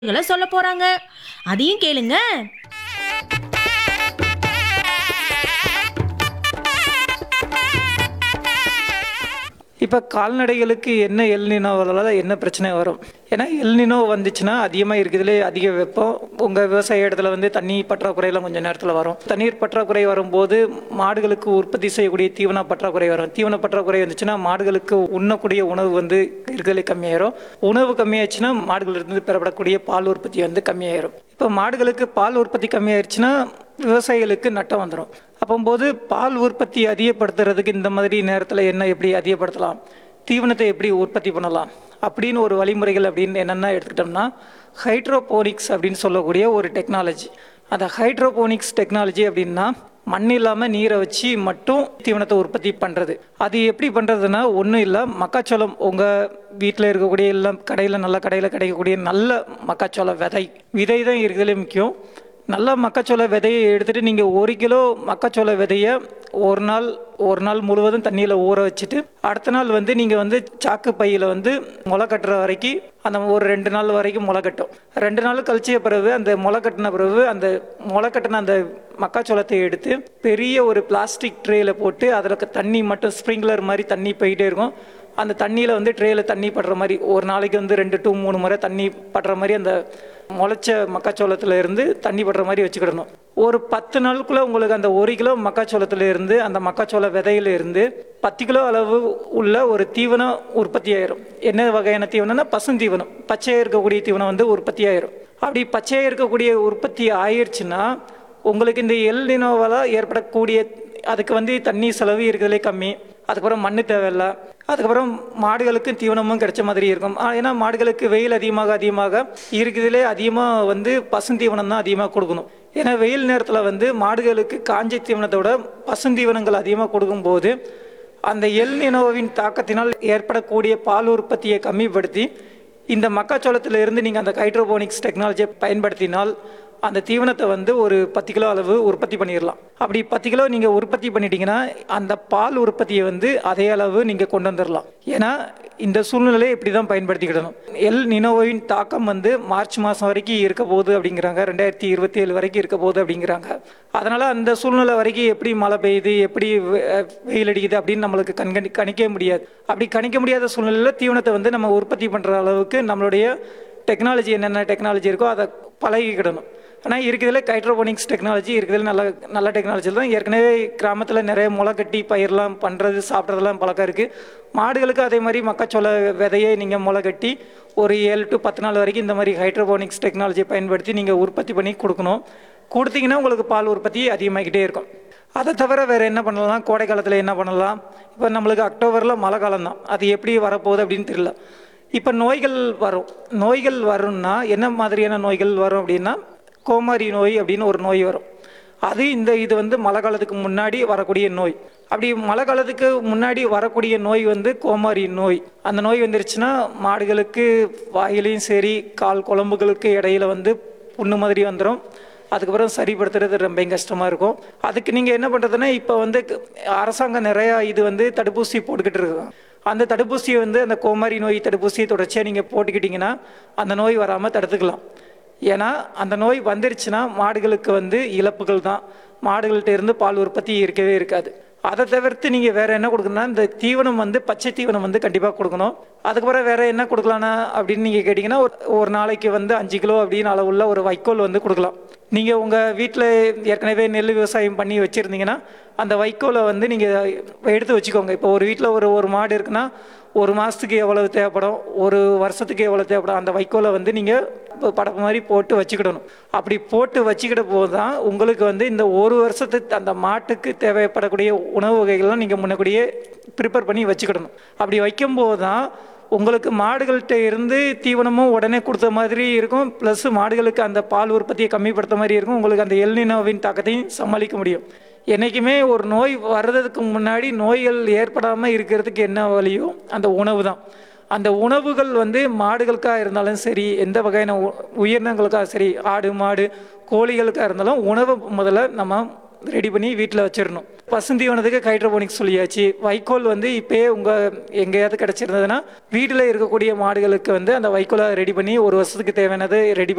களை சொல்ல போறாங்க அதையும் கேளுங்க இப்போ கால்நடைகளுக்கு என்ன எல்நினோவால் என்ன பிரச்சனை வரும் ஏன்னா எல்நினோ வந்துச்சுன்னா அதிகமாக இருக்குதுலே அதிக வெப்பம் உங்கள் விவசாய இடத்துல வந்து தண்ணி பற்றாக்குறையெல்லாம் கொஞ்சம் நேரத்தில் வரும் தண்ணீர் பற்றாக்குறை வரும்போது மாடுகளுக்கு உற்பத்தி செய்யக்கூடிய தீவன பற்றாக்குறை வரும் தீவன பற்றாக்குறை வந்துச்சுன்னா மாடுகளுக்கு உண்ணக்கூடிய உணவு வந்து இருக்கிறதுலே கம்மியாயிரும் உணவு கம்மியாச்சுன்னா மாடுகளிலிருந்து பெறப்படக்கூடிய பால் உற்பத்தி வந்து கம்மியாயிரும் இப்போ மாடுகளுக்கு பால் உற்பத்தி கம்மியாயிருச்சுன்னா விவசாயிகளுக்கு நட்டம் வந்துடும் அப்போம்போது பால் உற்பத்தி அதிகப்படுத்துறதுக்கு இந்த மாதிரி நேரத்தில் என்ன எப்படி அதிகப்படுத்தலாம் தீவனத்தை எப்படி உற்பத்தி பண்ணலாம் அப்படின்னு ஒரு வழிமுறைகள் அப்படின்னு என்னென்ன எடுத்துக்கிட்டோம்னா ஹைட்ரோபோனிக்ஸ் அப்படின்னு சொல்லக்கூடிய ஒரு டெக்னாலஜி அந்த ஹைட்ரோபோனிக்ஸ் டெக்னாலஜி அப்படின்னா மண் இல்லாமல் நீரை வச்சு மட்டும் தீவனத்தை உற்பத்தி பண்ணுறது அது எப்படி பண்ணுறதுன்னா ஒன்றும் இல்லை மக்காச்சோளம் உங்கள் வீட்டில் இருக்கக்கூடிய எல்லாம் கடையில் நல்ல கடையில் கிடைக்கக்கூடிய நல்ல மக்காச்சோள விதை விதை தான் இருக்கிறதுலே முக்கியம் நல்ல மக்காச்சோள விதையை எடுத்துகிட்டு நீங்கள் ஒரு கிலோ மக்காச்சோள விதையை ஒரு நாள் ஒரு நாள் முழுவதும் தண்ணியில் ஊற வச்சுட்டு அடுத்த நாள் வந்து நீங்கள் வந்து சாக்கு பையில் வந்து முளை கட்டுற வரைக்கும் அந்த ஒரு ரெண்டு நாள் வரைக்கும் முளை கட்டும் ரெண்டு நாள் கழிச்சிய பிறகு அந்த முளை கட்டின பிறகு அந்த முளை கட்டின அந்த மக்காச்சோளத்தை எடுத்து பெரிய ஒரு பிளாஸ்டிக் ட்ரேயில் போட்டு அதில் தண்ணி மட்டும் ஸ்ப்ரிங்க்லர் மாதிரி தண்ணி போயிட்டே இருக்கும் அந்த தண்ணியில் வந்து ட்ரேயில் தண்ணி படுற மாதிரி ஒரு நாளைக்கு வந்து ரெண்டு டு மூணு முறை தண்ணி படுற மாதிரி அந்த முளைச்ச மக்காச்சோளத்துல இருந்து தண்ணி படுற மாதிரி வச்சுக்கிடணும் ஒரு பத்து நாளுக்குள்ளே உங்களுக்கு அந்த ஒரு கிலோ மக்காச்சோளத்துல இருந்து அந்த மக்காச்சோள விதையில இருந்து பத்து கிலோ அளவு உள்ள ஒரு தீவனம் உற்பத்தி ஆயிரும் என்ன வகையான தீவனம்னா பசுந்தீவனம் பச்சையாக இருக்கக்கூடிய தீவனம் வந்து உற்பத்தி ஆயிரும் அப்படி பச்சையாக இருக்கக்கூடிய உற்பத்தி ஆயிருச்சுன்னா உங்களுக்கு இந்த எல் நினோவால் ஏற்படக்கூடிய அதுக்கு வந்து தண்ணி செலவு இருக்கிறதுலே கம்மி அதுக்கப்புறம் மண் தேவையில்ல அதுக்கப்புறம் மாடுகளுக்கு தீவனமும் கிடைச்ச மாதிரி இருக்கும் ஆ, ஏன்னா மாடுகளுக்கு வெயில் அதிகமாக அதிகமாக இருக்குதுலே அதிகமாக வந்து பசுந்தீவனம் தான் அதிகமாக கொடுக்கணும் ஏன்னா வெயில் நேரத்தில் வந்து மாடுகளுக்கு காஞ்ச தீவனத்தோட பசுந்தீவனங்கள் அதிகமாக கொடுக்கும்போது அந்த எல் நினோவின் தாக்கத்தினால் ஏற்படக்கூடிய பால் உற்பத்தியை கம்மிப்படுத்தி இந்த மக்காச்சோளத்துல இருந்து நீங்கள் அந்த ஹைட்ரோபோனிக்ஸ் டெக்னாலஜியை பயன்படுத்தினால் அந்த தீவனத்தை வந்து ஒரு பத்து கிலோ அளவு உற்பத்தி பண்ணிடலாம் அப்படி பத்து கிலோ நீங்கள் உற்பத்தி பண்ணிட்டீங்கன்னா அந்த பால் உற்பத்தியை வந்து அதே அளவு நீங்கள் கொண்டு வந்துடலாம் ஏன்னா இந்த சூழ்நிலையை இப்படி தான் பயன்படுத்திக்கிடணும் எல் நினோவின் தாக்கம் வந்து மார்ச் மாதம் வரைக்கும் இருக்க போகுது அப்படிங்கிறாங்க ரெண்டாயிரத்தி இருபத்தி ஏழு வரைக்கும் இருக்க போகுது அப்படிங்கிறாங்க அதனால் அந்த சூழ்நிலை வரைக்கும் எப்படி மழை பெய்யுது எப்படி வெ- வெயில் அடிக்குது அப்படின்னு நம்மளுக்கு கண்கணி கணிக்க முடியாது அப்படி கணிக்க முடியாத சூழ்நிலையில் தீவனத்தை வந்து நம்ம உற்பத்தி பண்ணுற அளவுக்கு நம்மளுடைய டெக்னாலஜி என்னென்ன டெக்னாலஜி இருக்கோ அதை பழகிக்கிடணும் ஆனால் இருக்கிறதுல ஹைட்ரோபோனிக்ஸ் டெக்னாலஜி இருக்கிறதுல நல்ல நல்ல டெக்னாலஜி தான் ஏற்கனவே கிராமத்தில் நிறைய முளை கட்டி பயிரெலாம் பண்ணுறது சாப்பிட்றதெல்லாம் பழக்கம் இருக்குது மாடுகளுக்கு அதே மாதிரி மக்காச்சோள விதையை நீங்கள் முளை கட்டி ஒரு ஏழு டு பத்து நாள் வரைக்கும் இந்த மாதிரி ஹைட்ரோபோனிக்ஸ் டெக்னாலஜியை பயன்படுத்தி நீங்கள் உற்பத்தி பண்ணி கொடுக்கணும் கொடுத்தீங்கன்னா உங்களுக்கு பால் உற்பத்தி அதிகமாகிக்கிட்டே இருக்கும் அதை தவிர வேறு என்ன பண்ணலாம் கோடை காலத்தில் என்ன பண்ணலாம் இப்போ நம்மளுக்கு அக்டோபரில் மழை காலம் தான் அது எப்படி வரப்போகுது அப்படின்னு தெரியல இப்போ நோய்கள் வரும் நோய்கள் வரும்னா என்ன மாதிரியான நோய்கள் வரும் அப்படின்னா கோமாரி நோய் அப்படின்னு ஒரு நோய் வரும் அது இந்த இது வந்து மழை காலத்துக்கு முன்னாடி வரக்கூடிய நோய் அப்படி மழை காலத்துக்கு முன்னாடி வரக்கூடிய நோய் வந்து கோமாரி நோய் அந்த நோய் வந்துருச்சுன்னா மாடுகளுக்கு வாயிலையும் சரி கால் குழம்புகளுக்கு இடையில வந்து புண்ணு மாதிரி வந்துடும் அதுக்கப்புறம் சரிப்படுத்துறது ரொம்ப கஷ்டமாக இருக்கும் அதுக்கு நீங்கள் என்ன பண்ணுறதுன்னா இப்போ வந்து க- அரசாங்கம் நிறையா இது வந்து தடுப்பூசி போட்டுக்கிட்டு இருக்காங்க அந்த தடுப்பூசியை வந்து அந்த கோமாரி நோய் தடுப்பூசியை தொடர்ச்சியாக நீங்கள் போட்டுக்கிட்டிங்கன்னா அந்த நோய் வராமல் தடுத்துக்கலாம் ஏன்னா அந்த நோய் வந்துருச்சுன்னா மாடுகளுக்கு வந்து இழப்புகள் தான் மாடுகள்கிட்ட இருந்து பால் உற்பத்தி இருக்கவே இருக்காது அதை தவிர்த்து நீங்கள் வேறு என்ன கொடுக்கணும்னா இந்த தீவனம் வந்து பச்சை தீவனம் வந்து கண்டிப்பாக கொடுக்கணும் அதுக்கப்புறம் வேறு என்ன கொடுக்கலான்னா அப்படின்னு நீங்கள் கேட்டிங்கன்னா ஒரு ஒரு நாளைக்கு வந்து அஞ்சு கிலோ அப்படின்னு அளவுள்ள ஒரு வைக்கோல் வந்து கொடுக்கலாம் நீங்கள் உங்கள் வீட்டில் ஏற்கனவே நெல் விவசாயம் பண்ணி வச்சுருந்தீங்கன்னா அந்த வைக்கோலை வந்து நீங்கள் எடுத்து வச்சுக்கோங்க இப்போ ஒரு வீட்டில் ஒரு ஒரு மாடு இருக்குன்னா ஒரு மாதத்துக்கு எவ்வளவு தேவைப்படும் ஒரு வருஷத்துக்கு எவ்வளோ தேவைப்படும் அந்த வைக்கோலை வந்து நீங்கள் படப்பு மாதிரி போட்டு வச்சுக்கிடணும் அப்படி போட்டு வச்சுக்கிட போது தான் உங்களுக்கு வந்து இந்த ஒரு வருஷத்துக்கு அந்த மாட்டுக்கு தேவைப்படக்கூடிய உணவு வகைகள்லாம் நீங்கள் முன்னக்கூடியே ப்ரிப்பேர் பண்ணி வச்சுக்கிடணும் அப்படி வைக்கும்போது தான் உங்களுக்கு மாடுகள்கிட்ட இருந்து தீவனமும் உடனே கொடுத்த மாதிரி இருக்கும் ப்ளஸ் மாடுகளுக்கு அந்த பால் உற்பத்தியை கம்மிப்படுத்த மாதிரி இருக்கும் உங்களுக்கு அந்த எல்னினோவின் தாக்கத்தையும் சமாளிக்க முடியும் என்றைக்குமே ஒரு நோய் வர்றதுக்கு முன்னாடி நோய்கள் ஏற்படாமல் இருக்கிறதுக்கு என்ன வழியோ அந்த உணவு தான் அந்த உணவுகள் வந்து மாடுகளுக்காக இருந்தாலும் சரி எந்த வகையான உ- உயிரினங்களுக்காக சரி ஆடு மாடு கோழிகளுக்காக இருந்தாலும் உணவை முதல்ல நம்ம ரெடி பண்ணி வீட்டில் வச்சிடணும் பசுந்தீவனத்துக்கு ஹைட்ரோபோனிக்ஸ் சொல்லியாச்சு வைக்கோல் வந்து இப்போயே உங்கள் எங்கேயாவது கிடச்சிருந்ததுன்னா வீட்டில் இருக்கக்கூடிய மாடுகளுக்கு வந்து அந்த வைக்கோலை ரெடி பண்ணி ஒரு வருஷத்துக்கு தேவையானது ரெடி